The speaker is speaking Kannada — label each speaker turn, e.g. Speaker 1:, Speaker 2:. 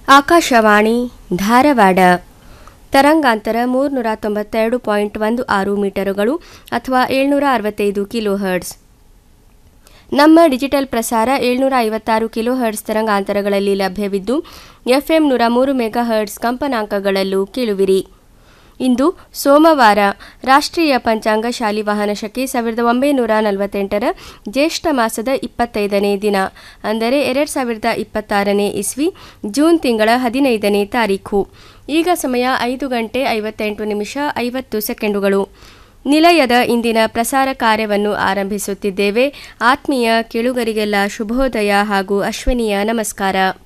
Speaker 1: ಆಕಾಶವಾಣಿ ಧಾರವಾಡ ತರಂಗಾಂತರ ಮೂರ್ನೂರ ತೊಂಬತ್ತೆರಡು ಪಾಯಿಂಟ್ ಒಂದು ಆರು ಮೀಟರುಗಳು ಅಥವಾ ಏಳ್ನೂರ ಅರವತ್ತೈದು ಕಿಲೋ ಹರ್ಟ್ಸ್ ನಮ್ಮ ಡಿಜಿಟಲ್ ಪ್ರಸಾರ ಏಳ್ನೂರ ಐವತ್ತಾರು ಕಿಲೋ ಹರ್ಟ್ಸ್ ತರಂಗಾಂತರಗಳಲ್ಲಿ ಲಭ್ಯವಿದ್ದು ಎಫ್ಎಂ ನೂರ ಮೂರು ಮೆಗಾ ಹರ್ಟ್ಸ್ ಕಂಪನಾಂಕಗಳಲ್ಲೂ ಕೇಳುವಿರಿ ಇಂದು ಸೋಮವಾರ ರಾಷ್ಟ್ರೀಯ ಪಂಚಾಂಗ ಶಾಲಿವಾಹನ ಶಕೆ ಸಾವಿರದ ಒಂಬೈನೂರ ನಲವತ್ತೆಂಟರ ಜ್ಯೇಷ್ಠ ಮಾಸದ ಇಪ್ಪತ್ತೈದನೇ ದಿನ ಅಂದರೆ ಎರಡು ಸಾವಿರದ ಇಪ್ಪತ್ತಾರನೇ ಇಸ್ವಿ ಜೂನ್ ತಿಂಗಳ ಹದಿನೈದನೇ ತಾರೀಖು ಈಗ ಸಮಯ ಐದು ಗಂಟೆ ಐವತ್ತೆಂಟು ನಿಮಿಷ ಐವತ್ತು ಸೆಕೆಂಡುಗಳು ನಿಲಯದ ಇಂದಿನ ಪ್ರಸಾರ ಕಾರ್ಯವನ್ನು ಆರಂಭಿಸುತ್ತಿದ್ದೇವೆ ಆತ್ಮೀಯ ಕೇಳುಗರಿಗೆಲ್ಲ ಶುಭೋದಯ ಹಾಗೂ ಅಶ್ವನೀಯ ನಮಸ್ಕಾರ